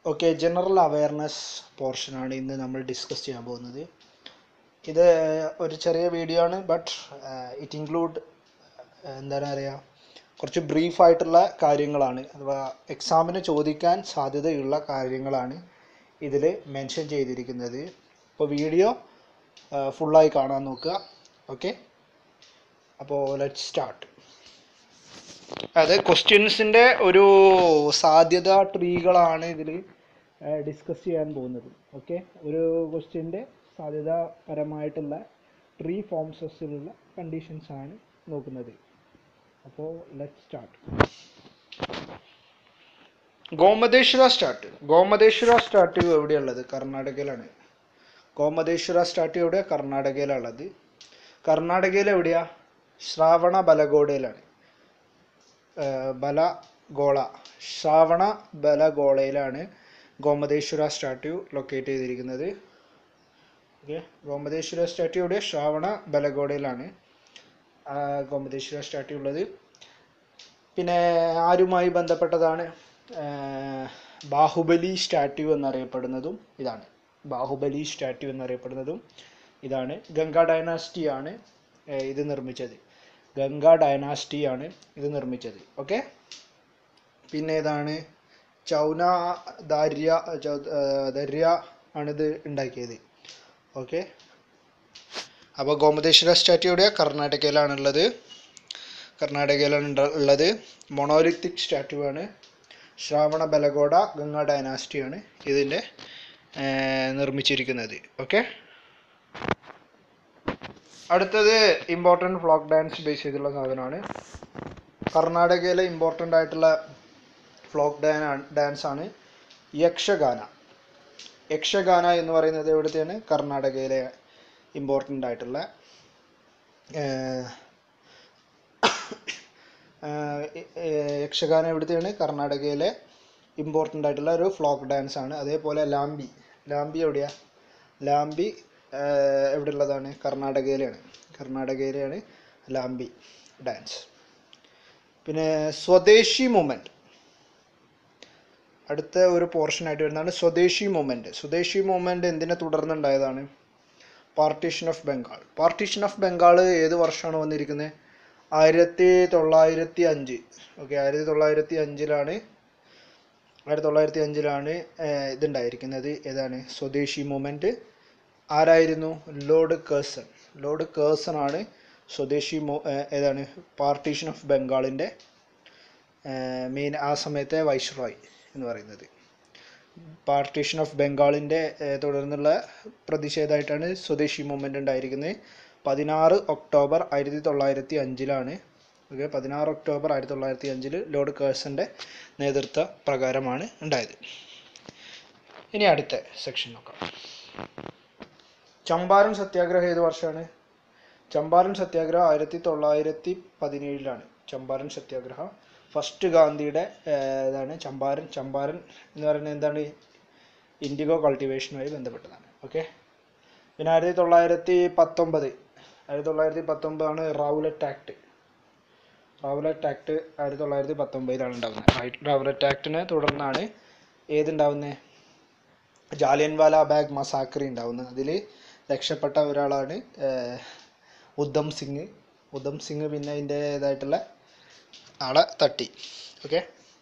okay general awareness പോർഷനാണ് ഇന്ന് നമ്മൾ ഡിസ്കസ് ചെയ്യാൻ പോകുന്നത് ഇത് ഒരു ചെറിയ വീഡിയോ ആണ് ബട്ട് ഇറ്റ് ഇൻക്ലൂഡ് എന്താണ് പറയുക കുറച്ച് ബ്രീഫായിട്ടുള്ള കാര്യങ്ങളാണ് അഥവാ എക്സാമിന് ചോദിക്കാൻ സാധ്യതയുള്ള കാര്യങ്ങളാണ് ഇതിൽ മെൻഷൻ ചെയ്തിരിക്കുന്നത് അപ്പോൾ വീഡിയോ ഫുള്ളായി കാണാൻ നോക്കുക ഓക്കെ അപ്പോൾ ലെറ്റ് സ്റ്റാർട്ട് അത് ക്വസ്റ്റ്യൻസിൻ്റെ ഒരു സാധ്യത ട്രീകളാണ് ഇതിൽ ഡിസ്കസ് ചെയ്യാൻ പോകുന്നത് ഓക്കെ ഒരു ക്വസ്റ്റ്യൻ്റെ സാധ്യതാപരമായിട്ടുള്ള ട്രീ ഫോംസസിലുള്ള കണ്ടീഷൻസ് ആണ് നോക്കുന്നത് അപ്പോൾ let start Gomateshwara statue Gomateshwara statue എവിടെയുള്ളത് കർണാടകയിലാണ് ഗോമതേശ്വര സ്റ്റാർട്ട് എവിടെയാണ് കർണാടകയിലുള്ളത് കർണാടകയിൽ എവിടെയാ ശ്രാവണ ബലഗോഡയിലാണ് ബലഗോള ശ്രാവണ ബലഗോളയിലാണ് ഗോമതേശ്വര സ്റ്റാറ്റ്യൂ ലൊക്കേറ്റ് ചെയ്തിരിക്കുന്നത് ഓക്കെ ഗോമതേശ്വര സ്റ്റാറ്റ്യൂ ഇവിടെ ശ്രാവണ ബലഗോഡയിലാണ് ഗോമതേശ്വര സ്റ്റാറ്റ്യൂ ഉള്ളത് പിന്നെ ആരുമായി ബന്ധപ്പെട്ടതാണ് ബാഹുബലി സ്റ്റാറ്റ്യൂ എന്നറിയപ്പെടുന്നതും ഇതാണ് ബാഹുബലി സ്റ്റാറ്റ്യൂ എന്നറിയപ്പെടുന്നതും ഇതാണ് ഗംഗ ഡൈനാസ്റ്റി ആണ് ഇത് നിർമ്മിച്ചത് ഗംഗ ഡൈനാസ്റ്റി ആണ് ഇത് നിർമ്മിച്ചത് ഓക്കെ പിന്നെ ഏതാണ് ചൗന ദാര്യ ദര്യ ആണിത് ഉണ്ടാക്കിയത് ഓക്കെ അപ്പോൾ ഗോമതേശ്വര സ്റ്റാറ്റ്യൂ ഇവിടെ കർണാടകയിലാണുള്ളത് കർണാടകയിലാണ് ഉള്ളത് മൊണോലിത്തിക് സ്റ്റാറ്റ്യൂ ആണ് ശ്രാവണ ബലഗോഡ ഗംഗ ഡൈനാസ്റ്റിയാണ് ഇതിൻ്റെ നിർമ്മിച്ചിരിക്കുന്നത് ഓക്കെ അടുത്തത് ഇമ്പോർട്ടൻറ്റ് ഫ്ലോക്ക് ഡാൻസ് ബേസ് ചെയ്തുള്ള സാധനമാണ് കർണാടകയിലെ ഇമ്പോർട്ടൻ്റ് ആയിട്ടുള്ള ഫ്ലോക്ക് ഡാൻ ഡാൻസ് ആണ് യക്ഷഗാന യക്ഷഗാന എന്ന് പറയുന്നത് എവിടുത്തെയാണ് കർണാടകയിലെ ഇമ്പോർട്ടൻ്റ് ആയിട്ടുള്ള യക്ഷഗാന എവിടുത്തെയാണ് കർണാടകയിലെ ഇമ്പോർട്ടൻ്റ് ആയിട്ടുള്ള ഒരു ഫ്ലോക്ക് ഡാൻസ് ആണ് അതേപോലെ ലാംബി ലാംബി എവിടെയാ ലാംബി എവിടെ ഉള്ളതാണ് കർണാടകയിലാണ് കർണാടകയിലെയാണ് ലാംബി ഡാൻസ് പിന്നെ സ്വദേശി മൂമെൻറ്റ് അടുത്ത ഒരു പോർഷൻ ആയിട്ട് വരുന്നതാണ് സ്വദേശി മൂമെൻറ്റ് സ്വദേശി മൂമെൻറ്റ് എന്തിനെ തുടർന്നുണ്ടായതാണ് partition of Bengal partition of Bengal ഏത് വർഷമാണ് വന്നിരിക്കുന്നത് ആയിരത്തി തൊള്ളായിരത്തി അഞ്ച് ഓക്കെ ആയിരത്തി തൊള്ളായിരത്തി അഞ്ചിലാണ് ആയിരത്തി തൊള്ളായിരത്തി അഞ്ചിലാണ് ഇതുണ്ടായിരിക്കുന്നത് ഏതാണ് സ്വദേശി മൂമെൻറ്റ് ആരായിരുന്നു ലോർഡ് കേഴ്സൺ ലോർഡ് കേഴ്സൺ ആണ് സ്വദേശി മോ ഏതാണ് പാർട്ടീഷൻ ഓഫ് ബംഗാളിൻ്റെ മെയിൻ ആ സമയത്തെ വൈസ്രോയ് എന്ന് പറയുന്നത് പാർട്ടീഷൻ ഓഫ് ബംഗാളിൻ്റെ തുടർന്നുള്ള പ്രതിഷേധമായിട്ടാണ് സ്വദേശി മൂവ്മെൻ്റ് ഉണ്ടായിരിക്കുന്നത് പതിനാറ് ഒക്ടോബർ ആയിരത്തി തൊള്ളായിരത്തി അഞ്ചിലാണ് ഓക്കെ പതിനാറ് ഒക്ടോബർ ആയിരത്തി തൊള്ളായിരത്തി അഞ്ചിൽ ലോർഡ് കേഴ്സൻ്റെ നേതൃത്വ പ്രകാരമാണ് ഉണ്ടായത് ഇനി അടുത്ത സെക്ഷൻ നോക്കാം ചമ്പാരൻ സത്യാഗ്രഹം ഏത് വർഷമാണ് ചമ്പാരൻ സത്യാഗ്രഹം ആയിരത്തി തൊള്ളായിരത്തി പതിനേഴിലാണ് ചമ്പാരൻ സത്യാഗ്രഹം ഫസ്റ്റ് ഗാന്ധിയുടെ ഇതാണ് ചമ്പാരൻ ചമ്പാരൻ എന്ന് പറയുന്നത് എന്താണ് ഇൻഡിഗോ കൾട്ടിവേഷനുമായി ബന്ധപ്പെട്ടതാണ് ഓക്കെ പിന്നെ ആയിരത്തി തൊള്ളായിരത്തി പത്തൊമ്പത് ആയിരത്തി തൊള്ളായിരത്തി പത്തൊമ്പതാണ് റൗലറ്റ് ആക്ട് റൗലറ്റ് ആക്ട് ആയിരത്തി തൊള്ളായിരത്തി പത്തൊമ്പതിലാണ് ഉണ്ടാകുന്നത് റൗലറ്റ് ആക്ടിനെ തുടർന്നാണ് ഏതുണ്ടാവുന്നത് ജാലിയൻവാല ബാഗ് മസാക്കറി ഉണ്ടാവുന്നത് അതിൽ രക്ഷപ്പെട്ട ഒരാളാണ് ഉദ്ധം സിംഗ് ഉദ്ധം സിംഗ് പിന്നെ അതിൻ്റേതായിട്ടുള്ള ആളെ തട്ടി ഓക്കെ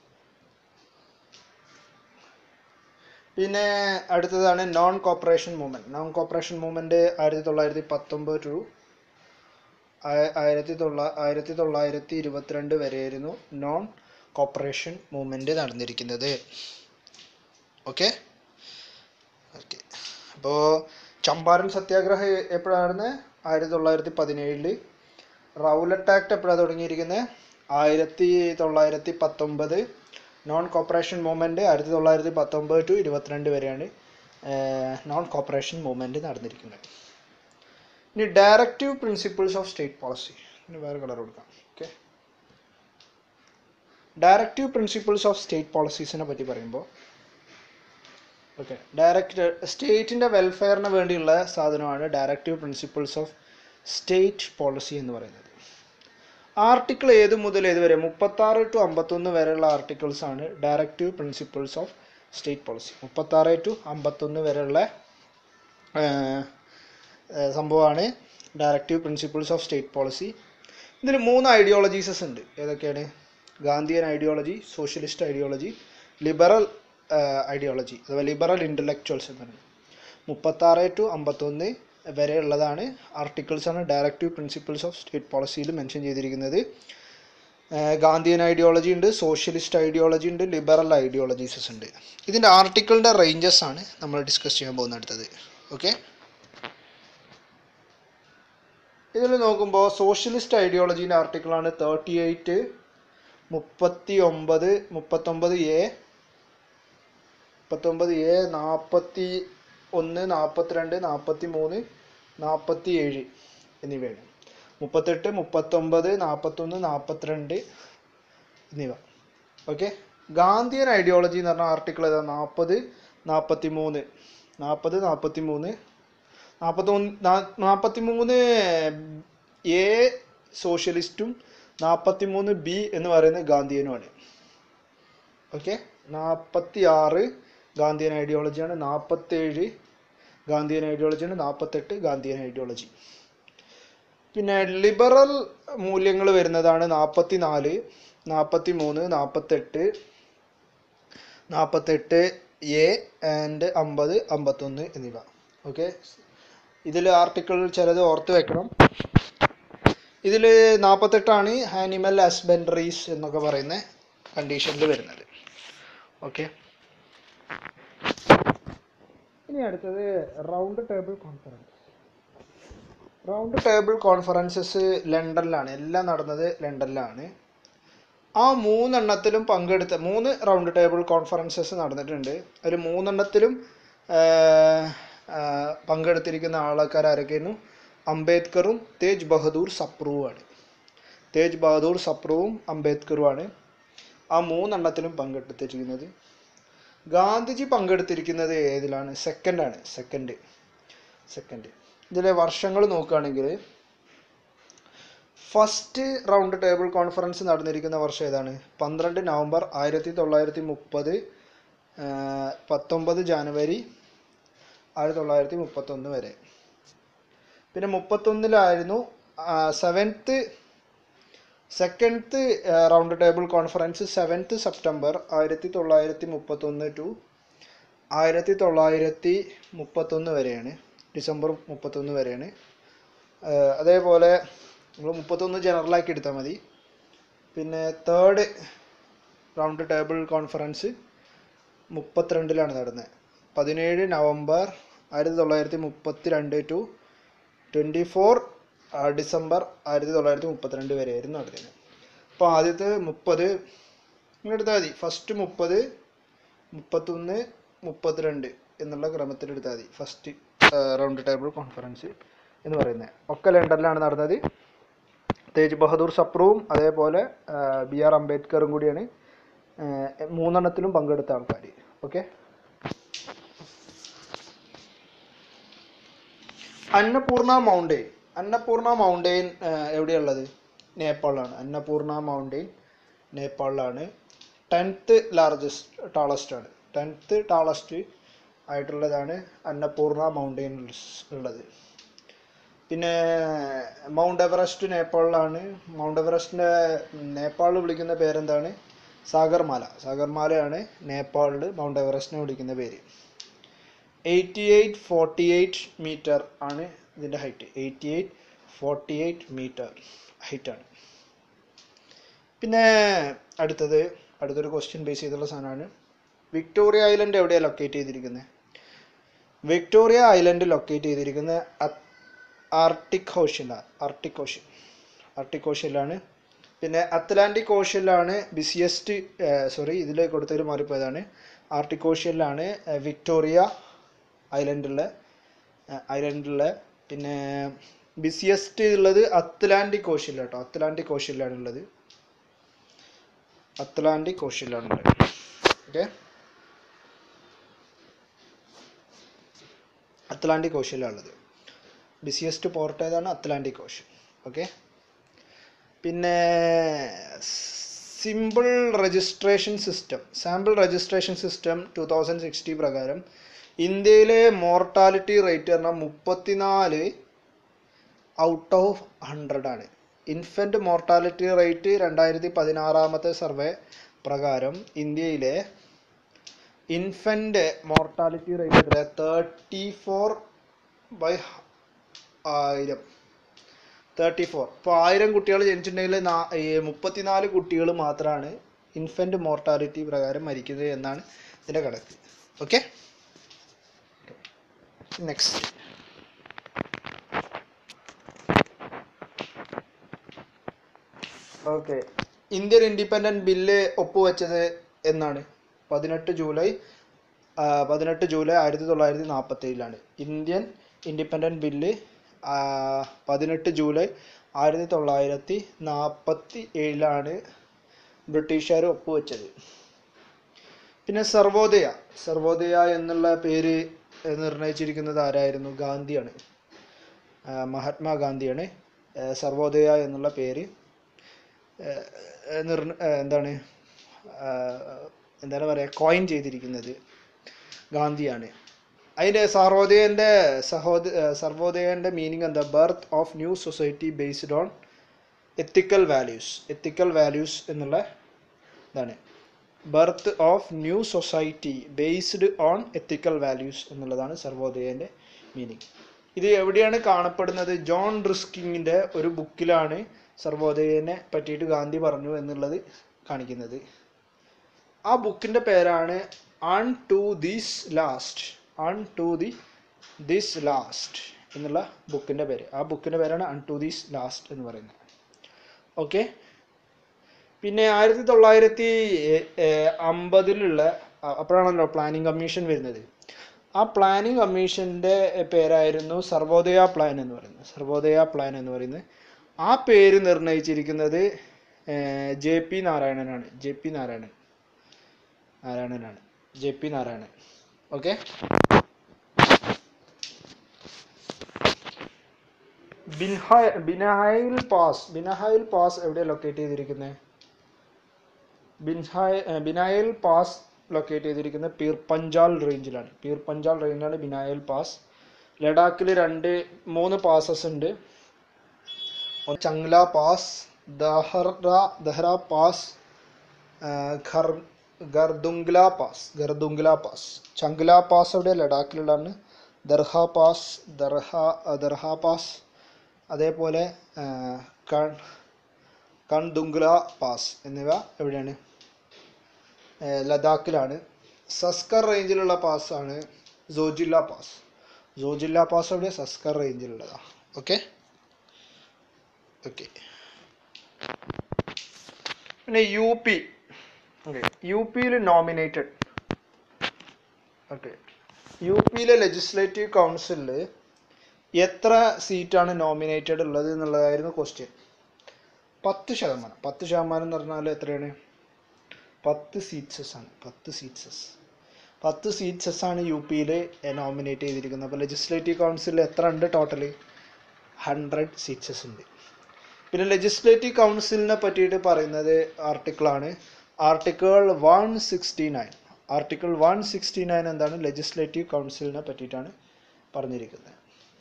പിന്നെ അടുത്തതാണ് non cooperation movement non cooperation movement ആയിരത്തി തൊള്ളായിരത്തി പത്തൊമ്പത് ടു ആയിരത്തി തൊള്ള ആയിരത്തി തൊള്ളായിരത്തി ഇരുപത്തിരണ്ട് വരെയായിരുന്നു നോൺ കോപ്പറേഷൻ മൂവ്മെൻറ്റ് നടന്നിരിക്കുന്നത് ഓക്കെ ഓക്കെ അപ്പോൾ ചമ്പാരൻ സത്യാഗ്രഹം എപ്പോഴാണ് ആയിരത്തി തൊള്ളായിരത്തി പതിനേഴില് റൗലറ്റ് ആക്ട് എപ്പോഴാണ് തുടങ്ങിയിരിക്കുന്നത് ആയിരത്തി തൊള്ളായിരത്തി പത്തൊമ്പത് നോൺ കോപ്പറേഷൻ മൂവ്മെൻറ്റ് ആയിരത്തി തൊള്ളായിരത്തി പത്തൊമ്പത് ടു ഇരുപത്തിരണ്ട് വരെയാണ് നോൺ കോപ്പറേഷൻ മൂവ്മെൻറ്റ് നടന്നിരിക്കുന്നത് ഇനി directive principles of state policy ഇനി വേറെ കളർ കൊടുക്കാം okay directive principles of state പോളിസീസിനെ പറ്റി പറയുമ്പോൾ ഓക്കെ ഡയറക്റ്റ് സ്റ്റേറ്റിൻ്റെ വെൽഫെയറിന് വേണ്ടിയുള്ള സാധനമാണ് directive principles of state policy എന്ന് പറയുന്നത് ആർട്ടിക്കിൾ ഏത് മുതൽ ഏത് വരെ മുപ്പത്താറ് ടു അമ്പത്തൊന്ന് വരെയുള്ള ആർട്ടിക്കിൾസ് ആണ് directive principles of state policy മുപ്പത്താറ് ടു അമ്പത്തൊന്ന് വരെയുള്ള ഏഹ്, ഏഹ്, സംഭവമാണ് directive principles of state policy ഇതിൽ മൂന്ന് ഐഡിയോളജീസസ് ഉണ്ട് ഏതൊക്കെയാണ് Gandhian ideology socialist ideology liberal ideology അഥവാ ലിബറൽ ഇൻ്റലക്ച്വൽസ് എന്ന് പറയുന്നത് മുപ്പത്താറ് ടു അമ്പത്തൊന്ന് വരെ ഉള്ളതാണ് ആർട്ടിക്കിൾസ് ആണ് ഡയറക്റ്റീവ് പ്രിൻസിപ്പിൾസ് ഓഫ് സ്റ്റേറ്റ് പോളിസിയിൽ മെൻഷൻ ചെയ്തിരിക്കുന്നത് ഏഹ് ഗാന്ധിയൻ ഐഡിയോളജി ഉണ്ട് സോഷ്യലിസ്റ്റ് ഐഡിയോളജി ഉണ്ട് ലിബറൽ ഐഡിയോളജീസസ് ഉണ്ട് ഇതിൻ്റെ ആർട്ടിക്കിളിൻ്റെ റേഞ്ചസ് ആണ് നമ്മൾ ഡിസ്കസ് ചെയ്യാൻ പോകുന്ന അടുത്തത് ഓക്കെ ഇതിൽ നോക്കുമ്പോൾ സോഷ്യലിസ്റ്റ് ഐഡിയോളജീൻ്റെ ആർട്ടിക്കിളാണ് തേർട്ടി എയ്റ്റ് മുപ്പത്തി ഒമ്പത് മുപ്പത്തൊമ്പത് എ മുപ്പത്തൊമ്പത് എ നാൽപ്പത്തി ഒന്ന് നാൽപ്പത്തിരണ്ട് നാൽപ്പത്തി മൂന്ന് നാൽപ്പത്തി ഏഴ് എന്നിവയാണ് മുപ്പത്തെട്ട് മുപ്പത്തൊമ്പത് നാൽപ്പത്തൊന്ന് നാൽപ്പത്തിരണ്ട് എന്നിവ ഓക്കെ ഗാന്ധിയൻ ഐഡിയോളജി എന്ന് പറഞ്ഞ ആർട്ടിക്കിൾ ഏതാ നാൽപ്പത് നാൽപ്പത്തി മൂന്ന് നാൽപ്പത് നാൽപ്പത്തി മൂന്ന് നാൽപ്പത്തൊന്ന് നാൽപ്പത്തി മൂന്ന് എ സോഷ്യലിസ്റ്റും നാൽപ്പത്തി മൂന്ന് ബി എന്ന് പറയുന്നത് ഗാന്ധിയനുമാണ് ഓക്കെ നാൽപ്പത്തി ആറ് ഗാന്ധിയൻ ഐഡിയോളജിയാണ് നാൽപ്പത്തേഴ് ഗാന്ധിയൻ ഐഡിയോളജിയാണ് നാൽപ്പത്തെട്ട് ഗാന്ധിയൻ ഐഡിയോളജി പിന്നെ ലിബറൽ മൂല്യങ്ങൾ വരുന്നതാണ് നാൽപ്പത്തി നാല് നാൽപ്പത്തി മൂന്ന് നാൽപ്പത്തെട്ട് നാൽപ്പത്തെട്ട് എ ആൻഡ് അമ്പത് അമ്പത്തൊന്ന് എന്നിവ ഓക്കെ ഇതിൽ ആർട്ടിക്കിൾ ചിലത് ഓർത്ത് വെക്കണം ഇതിൽ നാൽപ്പത്തെട്ടാണ് ആനിമൽ ഹസ്ബൻഡറീസ് എന്നൊക്കെ പറയുന്ന കണ്ടീഷനിൽ വരുന്നത് ഓക്കെ ഇനി അടുത്തത് round table conference round table conferences ലണ്ടനിലാണ് എല്ലാം നടന്നത് ലണ്ടനിലാണ് ആ മൂന്നെണ്ണത്തിലും പങ്കെടുത്ത മൂന്ന് റൗണ്ട് ടേബിൾ കോൺഫറൻസസ് നടന്നിട്ടുണ്ട് അതിൽ മൂന്നെണ്ണത്തിലും ആഹ്, ആഹ്, പങ്കെടുത്തിരിക്കുന്ന ആൾക്കാർ ആരൊക്കെയായിരുന്നു അംബേദ്കറും തേജ് ബഹദൂർ സപ്രുവുമാണ് തേജ് ബഹദൂർ സപ്രുവും അംബേദ്കറുമാണ് ആ മൂന്നെണ്ണത്തിലും പങ്കെടുത്തിരിക്കുന്നത് ഗാന്ധിജി പങ്കെടുത്തിരിക്കുന്നത് ഏതിലാണ് സെക്കൻഡാണ് സെക്കൻഡ് സെക്കൻഡ് ഇതിലെ വർഷങ്ങൾ നോക്കുകയാണെങ്കിൽ ഫസ്റ്റ് റൗണ്ട് ടേബിൾ കോൺഫറൻസ് നടന്നിരിക്കുന്ന വർഷം ഏതാണ് പന്ത്രണ്ട് നവംബർ ആയിരത്തി തൊള്ളായിരത്തി മുപ്പത് പത്തൊമ്പത് ജാനുവരി ആയിരത്തി തൊള്ളായിരത്തി മുപ്പത്തൊന്ന് വരെ പിന്നെ മുപ്പത്തൊന്നിലായിരുന്നു seventh second round table conference seventh September ആയിരത്തി തൊള്ളായിരത്തി മുപ്പത്തൊന്ന് ടു ആയിരത്തി തൊള്ളായിരത്തി മുപ്പത്തൊന്ന് വരെയാണ് ഡിസംബർ മുപ്പത്തൊന്ന് വരെയാണ് ആഹ് അതേപോലെ നമ്മൾ മുപ്പത്തൊന്ന് ജനറലാക്കി എടുത്താൽ മതി പിന്നെ തേർഡ് റൗണ്ട് ടേബിൾ കോൺഫറൻസ് മുപ്പത്തിരണ്ടിലാണ് നടന്നത് പതിനേഴ് നവംബർ ആയിരത്തി തൊള്ളായിരത്തി മുപ്പത്തി രണ്ട് ടു ട്വൻറ്റി ഫോർ ഡിസംബർ ആയിരത്തി തൊള്ളായിരത്തി മുപ്പത്തിരണ്ട് വരെയായിരുന്നു നടന്നത് അപ്പോൾ ആദ്യത്തെ മുപ്പത് നിങ്ങൾ എടുത്താൽ മതി ഫസ്റ്റ് മുപ്പത് മുപ്പത്തൊന്ന് മുപ്പത്തിരണ്ട് എന്നുള്ള ക്രമത്തിൽ എടുത്താൽ മതി ഫസ്റ്റ് റൗണ്ട് ടേബിൾ കോൺഫറൻസ് എന്ന് പറയുന്നത് ഒക്കെ ലണ്ടനിലാണ് നടന്നത് തേജ് ബഹദൂർ സപ്രുവും അതേപോലെ ബി ആർ അംബേദ്കറും കൂടിയാണ് ആ, മൂന്നെണ്ണത്തിലും പങ്കെടുത്ത ആൾക്കാർ okay Annapurna mountain Annapurna mountain എവിടെയുള്ളത് നേപ്പാളിലാണ് അന്നപൂർണ മൗണ്ടെയിൻ നേപ്പാളിലാണ് ടെൻത്ത് ലാർജസ്റ്റ് ടാളസ്റ്റ് ആണ് ടെൻത്ത് ടാളസ്റ്റ് ആയിട്ടുള്ളതാണ് അന്നപൂർണ മൗണ്ടെയിൻ ഉള്ളത് പിന്നെ മൗണ്ട് എവറസ്റ്റ് നേപ്പാളിലാണ് മൗണ്ട് എവറസ്റ്റിൻ്റെ നേപ്പാളിൽ വിളിക്കുന്ന പേരെന്താണ് സാഗർമാല സാഗർമാലയാണ് നേപ്പാളിൽ മൗണ്ട് എവറസ്റ്റിനെ വിളിക്കുന്ന പേര് eighty eight forty eight metre ആണ് ഇതിൻ്റെ height eighty eight forty eight metre ഹൈറ്റാണ് പിന്നെ അടുത്തത് അടുത്തൊരു ക്വസ്റ്റ്യൻ ബേസ് ചെയ്തുള്ള സാധനമാണ് വിക്ടോറിയ ഐലൻഡ് എവിടെയാണ് ലൊക്കേറ്റ് ചെയ്തിരിക്കുന്നത് വിക്ടോറിയ ഐലൻഡ് ലൊക്കേറ്റ് ചെയ്തിരിക്കുന്നത് അ- ആർട്ടിക് ഓഷ്യനിലാണ് ആർട്ടിക് ഓഷ്യൻ ആർട്ടിക് ഓഷ്യനിലാണ് പിന്നെ അത്ലാന്റിക് ഓഷ്യനിലാണ് ബിസിയസ്റ്റ് സോറി ഇതിൽ കൊടുത്തതിൽ മാറിപ്പോയതാണ് ആർട്ടിക് ഓഷ്യനിലാണ് ഏഹ്, വിക്ടോറിയ ഐലൻഡുള്ള ഐലൻഡുള്ള പിന്നെ ബിസിയസ്റ്റ് ഉള്ളത് അത്ലാന്റിക് ഓഷ്യനിലാണ് കേട്ടോ അത്ലാന്റിക് ഓഷ്യനിലാണ് ഉള്ളത് അത്ലാന്റിക് ഓഷ്യനിലാണ് ഉള്ളത് ഓക്കെ അത്ലാന്റിക് ഓഷ്യനിലാണുള്ളത് ബിസിയസ്റ്റ് പോർട്ട് ഏതാണ് അത്ലാന്റിക് ഓഷ്യൻ ഓക്കെ പിന്നെ simple registration system sample registration system two thousand sixty പ്രകാരം ഇന്ത്യയിലെ മോർട്ടാലിറ്റി റേറ്റ് പറഞ്ഞാൽ മുപ്പത്തിനാല് ഔട്ട് ഓഫ് ഹൺഡ്രഡ് ആണ് ഇൻഫൻറ്റ് മോർട്ടാലിറ്റി റേറ്റ് രണ്ടായിരത്തി പതിനാറാമത്തെ സർവേ പ്രകാരം ഇന്ത്യയിലെ ഇൻഫൻറ്റ് മോർട്ടാലിറ്റി റേറ്റ് എത്ര തേർട്ടി ഫോർ ബൈ ആയിരം തേർട്ടി ഫോർ ഇപ്പോൾ ആയിരം കുട്ടികൾ ജനിച്ചിട്ടുണ്ടെങ്കിൽ നാ- ഈ മുപ്പത്തിനാല് കുട്ടികൾ മാത്രമാണ് ഇൻഫൻറ്റ് മോർട്ടാലിറ്റി പ്രകാരം മരിക്കുന്നത് എന്നാണ് ഇതിൻ്റെ കണക്ക് okay next okay Indian independent bill ഒപ്പുവെച്ചത് എന്നാണ് പതിനെട്ട് ജൂലൈ ആ, പതിനെട്ട് ജൂലൈ ആയിരത്തി തൊള്ളായിരത്തി നാൽപ്പത്തി ഏഴിലാണ് ഇന്ത്യൻ ഇൻഡിപെൻഡൻറ്റ് ബില്ല് ആ, പതിനെട്ട് ജൂലൈ ആയിരത്തി തൊള്ളായിരത്തി നാൽപ്പത്തി ഏഴിലാണ് ബ്രിട്ടീഷുകാർ ഒപ്പുവെച്ചത് പിന്നെ സർവോദയ സർവോദയ എന്നുള്ള പേര് നിർണയിച്ചിരിക്കുന്നത് ആരായിരുന്നു ഗാന്ധിയാണ് ആ, മഹാത്മാഗാന്ധിയാണ് ആ, സർവോദയ എന്നുള്ള പേര് ഏഹ്, ഏഹ്, നിർണ ഏഹ്, എന്താണ് ആഹ്, എന്താണ് പറയുക കോയിൻ ചെയ്തിരിക്കുന്നത് ഗാന്ധിയാണ് അതിൻ്റെ സർവോദയൻ്റെ സഹോദ ഏഹ്, സർവോദയൻ്റെ മീനിങ് എന്താ birth of new society based on ethical values ethical values എന്നുള്ള ഇതാണ് birth of new society based on ethical values എന്നുള്ളതാണ് സർവോദയൻ്റെ മീനിങ് ഇത് എവിടെയാണ് കാണപ്പെടുന്നത് ജോൺ ഡ്രിസ്കിങ്ങിൻ്റെ ഒരു ബുക്കിലാണ് സർവോദയനെ പറ്റിയിട്ട് ഗാന്ധി പറഞ്ഞു എന്നുള്ളത് കാണിക്കുന്നത് ആ ബുക്കിൻ്റെ പേരാണ് unto this last unto the this last എന്നുള്ള ബുക്കിൻ്റെ പേര് ആ ബുക്കിൻ്റെ പേരാണ് അൺ ടു ദിസ് ലാസ്റ്റ് എന്ന് പറയുന്നത് ഓക്കെ പിന്നെ ആയിരത്തി തൊള്ളായിരത്തി അമ്പതിലുള്ള അപ്പോഴാണല്ലോ പ്ലാനിങ് കമ്മീഷൻ വരുന്നത് ആ പ്ലാനിങ് കമ്മീഷൻ്റെ പേരായിരുന്നു സർവോദയ പ്ലാൻ എന്ന് പറയുന്നത് സർവോദയ പ്ലാൻ എന്ന് പറയുന്നത് ആ പേര് നിർണയിച്ചിരിക്കുന്നത് ജെ പി നാരായണനാണ് ജെ പി നാരായണൻ നാരായണനാണ് J P Narayanan okay Banihal ബിനഹായിൽ പാസ് ബിനഹായിൽ പാസ് എവിടെ ലൊക്കേറ്റ് ചെയ്തിരിക്കുന്നത് ബിൻഹായ് ഏഹ് ബിനായൽ പാസ് ലൊക്കേറ്റ് ചെയ്തിരിക്കുന്നത് പീർ പഞ്ചാൽ റേഞ്ചിലാണ് പീർ പഞ്ചാൽ റേഞ്ചിലാണ് ബിനായൽ പാസ് ലഡാക്കിൽ രണ്ട് മൂന്ന് പാസസ് ഉണ്ട് ഒന്ന് ചങ്ല പാസ് ദഹറ ദഹ്റ പാസ് ആഹ് ഖർ Khardungla pass Khardungla pass Changla pass അവിടെ ലഡാക്കിലുള്ളതാണ് ദർഹ പാസ് ദർഹ ദർഹ പാസ് അതേപോലെ ആഹ് കൺ കൺദുംഗ്ല പാസ് എന്നിവ എവിടെയാണ് ഏഹ് ലഡാക്കിലാണ് സസ്കർ റേഞ്ചിലുള്ള പാസ്സാണ് സോജില്ല പാസ് സോജില്ല പാസ് അവിടെ സസ്കർ റേഞ്ചിലുള്ളതാണ് ഓക്കെ ഓക്കെ പിന്നെ യു പി ഓക്കെ യു പിയിൽ നോമിനേറ്റഡ് ഓക്കെ യു പിയിലെ ലെജിസ്ലേറ്റീവ് കൗൺസിലിൽ എത്ര സീറ്റാണ് നോമിനേറ്റഡ് ഉള്ളത് എന്നുള്ളതായിരുന്നു ക്വസ്റ്റ്യൻ പത്ത് ശതമാനം പത്ത് ശതമാനം എന്ന് പറഞ്ഞാൽ എത്രയാണ് പത്ത് സീറ്റ്സസ് ആണ് പത്ത് സീറ്റ്സസ് പത്ത് സീറ്റ്സസ് ആണ് യു പിയിൽ നോമിനേറ്റ് ചെയ്തിരിക്കുന്നത് അപ്പോൾ ലെജിസ്ലേറ്റീവ് കൗൺസിലിൽ എത്ര ഉണ്ട് ടോട്ടൽ ഹൺഡ്രഡ് സീറ്റ്സസ് ഉണ്ട് പിന്നെ ലെജിസ്ലേറ്റീവ് കൗൺസിലിനെ പറ്റിയിട്ട് പറയുന്നത് ആർട്ടിക്കിളാണ് article one sixty nine article one sixty nine എന്താണ് ലെജിസ്ലേറ്റീവ് കൗൺസിലിനെ പറ്റിയിട്ടാണ് പറഞ്ഞിരിക്കുന്നത്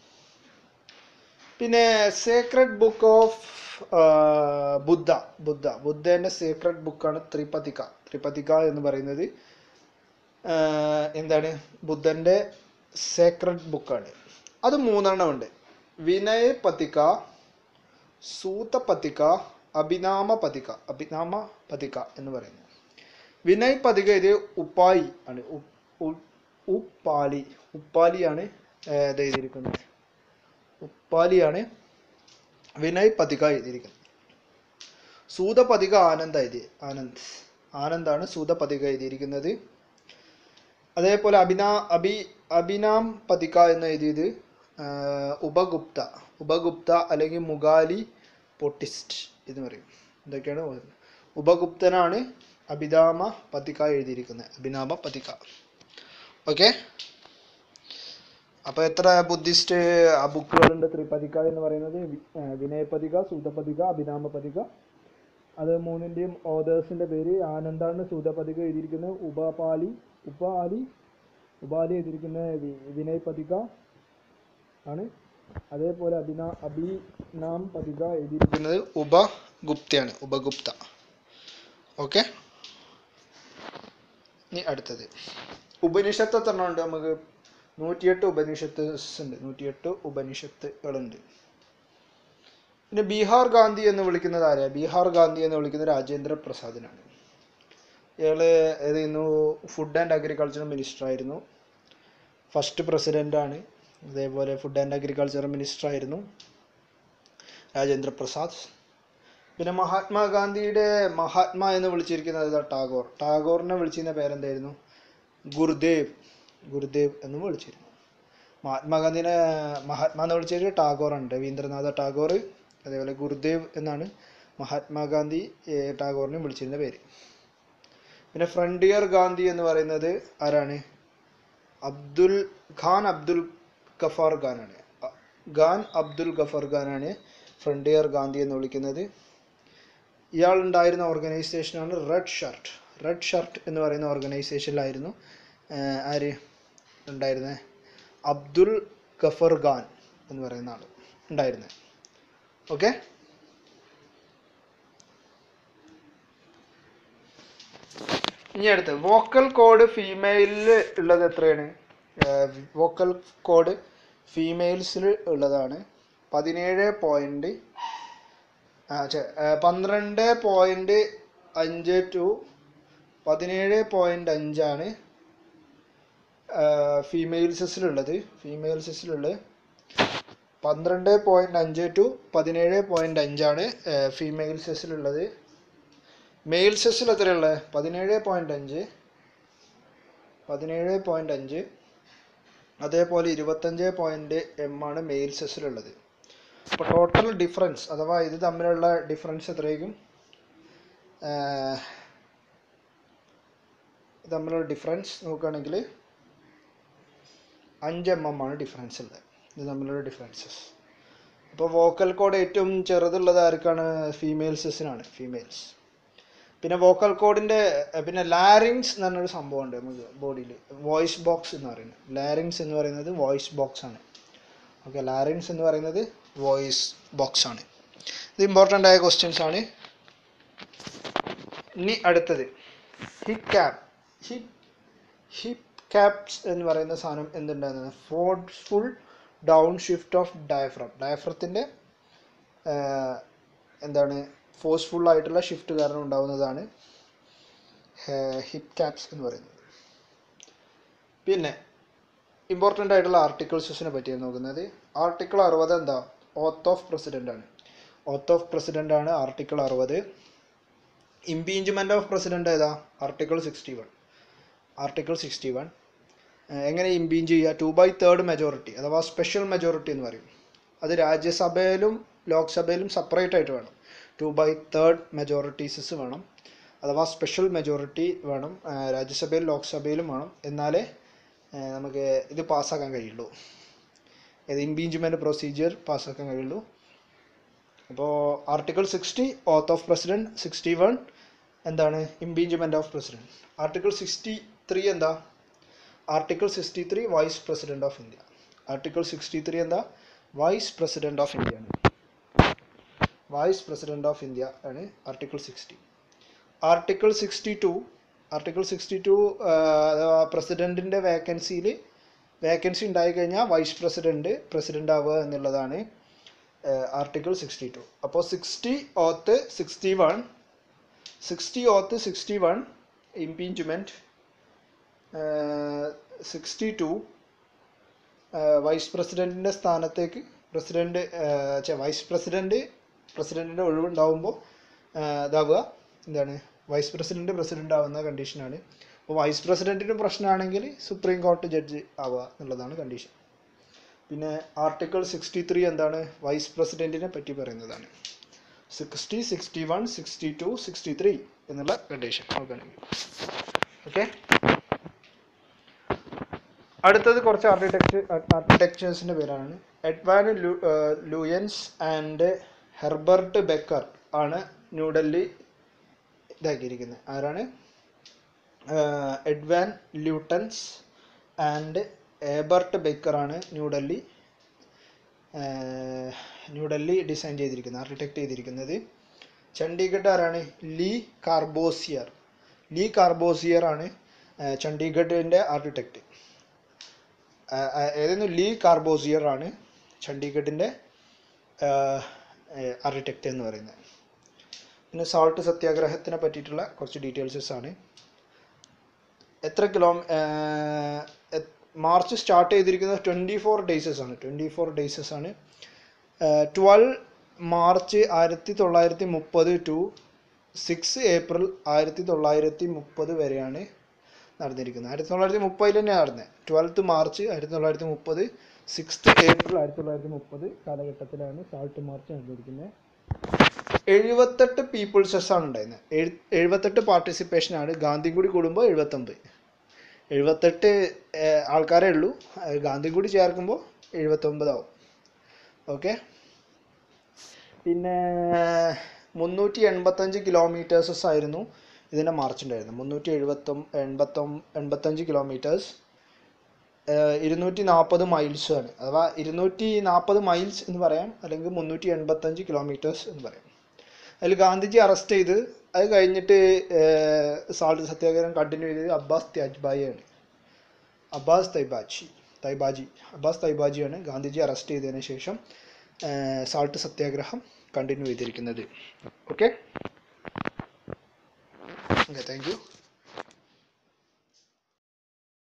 പിന്നെ sacred book of Buddha Buddha ബുദ്ധേൻ്റെ സേക്രഡ് ബുക്കാണ് ത്രിപതിക ത്രിപതിക എന്ന് പറയുന്നത് ആഹ് എന്താണ് ബുദ്ധൻ്റെ സേക്രഡ് ബുക്കാണ് അത് മൂന്നെണ്ണം ഉണ്ട് വിനയ പതിക സൂതപതിക അഭിനാമ പതിക അഭിനാമ പതിക എന്ന് പറയുന്നത് വിനയ് പതിക ഇത് ഉപ്പായി ആണ് ഉ- ഉ- ഉപ്പാലി ഉപ്പാലിയാണ് ഏർ ഇത് എഴുതിയിരിക്കുന്നത് ഉപ്പാലിയാണ് വിനയ് പതിക എഴുതിയിരിക്കുന്നത് സൂതപതിക ആനന്ദ് എഴുതി ആനന്ദ് ആനന്ദാണ് സൂതപതിക എഴുതിയിരിക്കുന്നത് അതേപോലെ അഭിനാ അഭി അഭിനാം പതിക എന്ന് എഴുതിയത് ആഹ് ഉപഗുപ്ത ഉപഗുപ്ത അല്ലെങ്കിൽ മുഗാലി പൊട്ടിസ്റ്റ് എന്ന് പറയും ഇതൊക്കെയാണ് പറയുന്നത് ഉപഗുപ്തനാണ് അഭിനാമ പതിക എഴുതിയിരിക്കുന്നത് അഭിനാമ പതിക ഓക്കെ അപ്പോൾ എത്ര ബുദ്ധിസ്റ്റ് ആ ബുക്കുകളുണ്ട് ത്രിപതിക എന്ന് പറയുന്നത് വി- ആ, വിനയപതിക സൂതപതിക അഭിനാമ പതിക അത് മൂന്നിൻ്റെയും ഓതേഴ്സിൻ്റെ പേര് ആനന്ദാണ് സൂതപതിക എഴുതിയിരിക്കുന്നത് ഉപപാലി ഉപാലി ഉപാലി എഴുതിയിരിക്കുന്നത് വി- വിനയ് പതിക ആണ് അതേപോലെ അഭിന അഭിനാം പതിക എഴുതിയിരിക്കുന്നത് ഉപഗുപ്തയാണ് ഉപഗുപ്ത ഓക്കെ ഇനി അടുത്തത് ഉപനിഷത്ത് എത്ര എണ്ണം ഉണ്ട് നമുക്ക് നൂറ്റിയെട്ട് ഉപനിഷത്ത് ഉണ്ട് നൂറ്റിയെട്ട് ഉപനിഷത്തുകളുണ്ട് പിന്നെ ബീഹാർ ഗാന്ധി എന്ന് വിളിക്കുന്നത് ആരാ ബീഹാർ ഗാന്ധി എന്ന് വിളിക്കുന്നത് രാജേന്ദ്ര പ്രസാദിനാണ് ഇയാള് ഏതായിരുന്നു ഫുഡ് ആൻഡ് അഗ്രികൾച്ചർ മിനിസ്റ്റർ ആയിരുന്നു ഫസ്റ്റ് പ്രസിഡന്റ് ആണ് അതേപോലെ ഫുഡ് ആൻഡ് അഗ്രികൾച്ചർ മിനിസ്റ്റർ ആയിരുന്നു രാജേന്ദ്ര പ്രസാദ് പിന്നെ മഹാത്മാഗാന്ധിയുടെ മഹാത്മാ എന്ന് വിളിച്ചിരിക്കുന്നത് ഇതാ ടാഗോർ ടാഗോറിനെ വിളിച്ചിരുന്ന പേരെന്തായിരുന്നു ഗുരുദേവ് ഗുരുദേവ് എന്നും വിളിച്ചിരുന്നു മഹാത്മാഗാന്ധിനെ മഹാത്മാ എന്ന് വിളിച്ചത് ടാഗോർ ആണ് രവീന്ദ്രനാഥ ടാഗോർ അതേപോലെ ഗുരുദേവ് എന്നാണ് മഹാത്മാഗാന്ധി ഏർ, ടാഗോറിനെ വിളിച്ചിരുന്ന പേര് പിന്നെ ഫ്രണ്ടിയർ ഗാന്ധി എന്ന് പറയുന്നത് ആരാണ് അബ്ദുൽ ഖാൻ അബ്ദുൽ ഗഫാർ ഖാനാണ് അ- ഖാൻ അബ്ദുൽ ഗഫർ ഖാനാണ് ഫ്രണ്ടിയർ ഗാന്ധി എന്ന് വിളിക്കുന്നത് ഇയാൾ ഉണ്ടായിരുന്ന ഓർഗനൈസേഷനാണ് റെഡ് ഷർട്ട് റെഡ് ഷർട്ട് എന്ന് പറയുന്ന ഓർഗനൈസേഷനിലായിരുന്നു ആഹ് ആര് ഉണ്ടായിരുന്നത് അബ്ദുൽ ഗഫർ ഖാൻ എന്ന് പറയുന്ന ആൾ ഉണ്ടായിരുന്നത് ഓക്കെ ഇനി അടുത്ത് വോക്കൽ കോഡ് ഫീമെയിലിൽ ഉള്ളത് എത്രയാണ് വോക്കൽ കോഡ് ഫീമെയിൽസിൽ ഉള്ളതാണ് പതിനേഴ് പോയിന്റ് പന്ത്രണ്ട് പോയിന്റ് അഞ്ച് ടു പതിനേഴ് പോയിന്റ് അഞ്ചാണ് ഫീമെയിൽസിലുള്ളത് ഫീമെയിൽസിലുള്ളത് പന്ത്രണ്ട് പോയിന്റ് അഞ്ച് ടു പതിനേഴ് പോയിന്റ് അഞ്ചാണ് ഫീമെയിൽ സെസ്സിലുള്ളത് മെയിൽ സെസ്സിൽ എത്രയുള്ളത് പതിനേഴ് പോയിന്റ് അഞ്ച് പതിനേഴ് പോയിന്റ് അഞ്ച് അതേപോലെ ഇരുപത്തഞ്ച് പോയിന്റ് എം ആണ് മെയിൽ സെസ്സിലുള്ളത് അപ്പോൾ ടോട്ടൽ ഡിഫറൻസ് അഥവാ ഇത് തമ്മിലുള്ള ഡിഫറൻസ് എത്രയായിരിക്കും ആഹ് ഇത് തമ്മിലുള്ള ഡിഫറൻസ് നോക്കുകയാണെങ്കിൽ അഞ്ച് എം എം ആണ് ഡിഫറൻസ് ഉള്ളത് ഇത് തമ്മിലുള്ള ഡിഫറൻസസ് അപ്പോൾ വോക്കൽ കോഡ് ഏറ്റവും ചെറുതുള്ളത് ആർക്കാണ് ഫീമെയിൽസിനാണ് ഫീമെയിൽസ് പിന്നെ വോക്കൽ കോഡിൻ്റെ പിന്നെ ലാരിങ്സ് എന്ന് പറഞ്ഞൊരു സംഭവമുണ്ട് നമുക്ക് ബോഡിയിൽ വോയിസ് ബോക്സ് എന്ന് പറയുന്നത് ലാരിങ്സ് എന്ന് പറയുന്നത് വോയിസ് ബോക്സ് ആണ് ഓക്കെ ലാരിങ്സ് എന്ന് പറയുന്നത് വോയിസ് ബോക്സ് ആണ് ഇത് ഇമ്പോർട്ടൻ്റ് ആയ ക്വസ്റ്റ്യൻസ് ആണ് ഇനി അടുത്തത് ഹിപ് ക്യാപ് ഹിപ് ഹിപ് ക്യാപ്സ് എന്ന് പറയുന്ന സാധനം എന്തുണ്ടാകുന്നത് forceful down shift of diaphragm ഡയഫ്രത്തിൻ്റെ എന്താണ് ഫോഴ്സ്ഫുൾ ആയിട്ടുള്ള ഷിഫ്റ്റ് കാരണം ഉണ്ടാവുന്നതാണ് ഹിപ് ക്യാപ്സ് എന്ന് പറയുന്നത് പിന്നെ ഇമ്പോർട്ടൻ്റ് ആയിട്ടുള്ള ആർട്ടിക്കിൾസിനെ പറ്റിയാണ് നോക്കുന്നത് ആർട്ടിക്കിൾ അറുപത് എന്താ ഓത്ത് ഓഫ് പ്രസിഡൻ്റ് ആണ് ഓത്ത് ഓഫ് പ്രസിഡൻ്റ് ആണ് ആർട്ടിക്കിൾ അറുപത് ഇമ്പീഞ്ച്മെൻ്റ് ഓഫ് പ്രസിഡൻ്റ് ഏതാ article sixty one article sixty one എങ്ങനെ ഇമ്പീഞ്ച് ചെയ്യുക ടു ബൈ തേർഡ് മെജോറിറ്റി അഥവാ സ്പെഷ്യൽ മെജോറിറ്റി എന്ന് പറയും അത് രാജ്യസഭയിലും ലോക്സഭയിലും സെപ്പറേറ്റ് ആയിട്ട് വേണം ടു ബൈ തേർഡ് മെജോറിറ്റീസസ് വേണം അഥവാ സ്പെഷ്യൽ മെജോറിറ്റി വേണം ആ, രാജ്യസഭയിലും ലോക്സഭയിലും വേണം എന്നാലേ ആ, നമുക്ക് ഇത് പാസ്സാക്കാൻ കഴിയുള്ളൂ ഇത് ഇമ്പീഞ്ച്മെൻറ്റ് പ്രൊസീജിയർ പാസ്സാക്കാൻ കഴിയുള്ളൂ അപ്പോൾ article sixty oath of president sixty one എന്താണ് impeachment of president article sixty three എന്താ article sixty three vice president of India article sixty three എന്താ വൈസ് പ്രസിഡന്റ് ഓഫ് ഇന്ത്യ ആണ് വൈസ് പ്രസിഡന്റ് ഓഫ് ഇന്ത്യ ആണ് article sixty article sixty two article sixty two അഥവാ പ്രസിഡന്റിൻ്റെ വേക്കൻസിയിൽ vacancy ഉണ്ടായിക്കഴിഞ്ഞാൽ vice president president ആവുക എന്നുള്ളതാണ് ആർട്ടിക്കിൾ സിക്സ്റ്റി ടു അപ്പോൾ sixty oath sixty one sixty oath sixty one ഇമ്പീഞ്ച്മെൻറ്റ് sixty two vice പ്രസിഡൻറ്റിൻ്റെ സ്ഥാനത്തേക്ക് പ്രസിഡന്റ് വൈസ് പ്രസിഡന്റ് പ്രസിഡന്റിൻ്റെ ഒഴിവുണ്ടാവുമ്പോൾ ഇതാവുക എന്താണ് വൈസ് പ്രസിഡന്റ് പ്രസിഡന്റ് ആവുന്ന കണ്ടീഷനാണ് അപ്പോൾ വൈസ് പ്രസിഡന്റിന് പ്രശ്നമാണെങ്കിൽ സുപ്രീം കോടതി ജഡ്ജി ആവുക എന്നുള്ളതാണ് കണ്ടീഷൻ പിന്നെ ആർട്ടിക്കിൾ സിക്സ്റ്റി ത്രീ എന്താണ് വൈസ് പ്രസിഡന്റിനെ പറ്റി പറയുന്നതാണ് sixty sixty one sixty two sixty three എന്നുള്ള കണ്ടീഷൻ നോക്കുകയാണെങ്കിൽ ഓക്കെ അടുത്തത് കുറച്ച് ആർക്കിടെക്ചർ ആർക്കിടെക്ചേഴ്സിൻ്റെ പേരാണ് എഡ്വാൻ ലു ലൂയൻസ് ആൻഡ് ഹെർബർട്ട് ബെക്കർ ആണ് ന്യൂഡൽഹി ഇതാക്കിയിരിക്കുന്നത് ആരാണ് എഡ്വാൻ ല്യൂട്ടൻസ് ആൻഡ് ഏബർട്ട് ബേക്കറാണ് ന്യൂഡൽഹി ആഹ് ന്യൂഡൽഹി ഡിസൈൻ ചെയ്തിരിക്കുന്നത് ആർക്കിടെക്ട് ചെയ്തിരിക്കുന്നത് ചണ്ഡീഗഡ് ആരാണ് ലീ കാർബോസിയർ ലീ കാർബോസിയർ ആണ് ആഹ് ചണ്ഡീഗഡിൻ്റെ ആർക്കിടെക്റ്റ് ഏതായിരുന്നു ലീ കാർബോസിയർ ആണ് ചണ്ഡീഗഡിൻ്റെ ആർക്കിടെക്റ്റ് എന്ന് പറയുന്നത് പിന്നെ സാൾട്ട് സത്യാഗ്രഹത്തിനെ പറ്റിയിട്ടുള്ള കുറച്ച് ഡീറ്റെയിൽസസ് ആണ് എത്ര കിലോ മാർച്ച് സ്റ്റാർട്ട് ചെയ്തിരിക്കുന്നത് ട്വൻറ്റി ഫോർ ഡേയ്സസ് ആണ് ട്വൻറ്റി ഫോർ ഡേയ്സസ് ആണ് ട്വൽവ് മാർച്ച് ആയിരത്തി തൊള്ളായിരത്തി മുപ്പത് ടു സിക്സ് ഏപ്രിൽ ആയിരത്തി തൊള്ളായിരത്തി മുപ്പത് വരെയാണ് നടന്നിരിക്കുന്നത് ആയിരത്തി തൊള്ളായിരത്തി മുപ്പതിൽ തന്നെയാണ് നടന്നത് ട്വൽത്ത് മാർച്ച് ആയിരത്തി തൊള്ളായിരത്തി മുപ്പത് സിക്സ്ത് ഏപ്രിൽ ആയിരത്തി തൊള്ളായിരത്തി മുപ്പത് കാലഘട്ടത്തിലാണ് സാൾട്ട് മാർച്ച് നടന്നിരിക്കുന്നത് എഴുപത്തെട്ട് പീപ്പിൾസസ് ആണ് ഉണ്ടായിരുന്നത് എഴു എഴുപത്തെട്ട് പാർട്ടിസിപ്പേഷനാണ് ഗാന്ധി കൂടി കൂടുമ്പോൾ എഴുപത്തൊമ്പത് എഴുപത്തെട്ട് ഏഹ്, ആൾക്കാരേ ഉള്ളൂ അത് ഗാന്ധി കൂടി ചേർക്കുമ്പോൾ എഴുപത്തൊമ്പതാവും ഓക്കെ പിന്നെ മുന്നൂറ്റി എൺപത്തഞ്ച് കിലോമീറ്റേഴ്സസ് ആയിരുന്നു ഇതിൻ്റെ മാർച്ച് ഉണ്ടായിരുന്നത് മുന്നൂറ്റി എഴുപത്തൊം എൺപത്തൊം എൺപത്തഞ്ച് കിലോമീറ്റേഴ്സ് ഇരുന്നൂറ്റി നാൽപ്പത് മൈൽസ് ആണ് അഥവാ ഇരുന്നൂറ്റി നാൽപ്പത് മൈൽസ് എന്ന് പറയാം അല്ലെങ്കിൽ മുന്നൂറ്റി എൺപത്തഞ്ച് കിലോമീറ്റേഴ്സ് എന്ന് പറയാം അതിൽ ഗാന്ധിജി അറസ്റ്റ് ചെയ്ത് അത് കഴിഞ്ഞിട്ട് സാൾട്ട് സത്യാഗ്രഹം കണ്ടിന്യൂ ചെയ്തത് അബ്ബാസ് ത്യാജ്ബായിയാണ് അബ്ബാസ് തൈബാജി തൈബാജി അബ്ബാസ് തൈബാജിയാണ് ഗാന്ധിജി അറസ്റ്റ് ചെയ്തതിന് ശേഷം സാൾട്ട് സത്യാഗ്രഹം കണ്ടിന്യൂ ചെയ്തിരിക്കുന്നത് ഓക്കെ ഓക്കെ താങ്ക് യു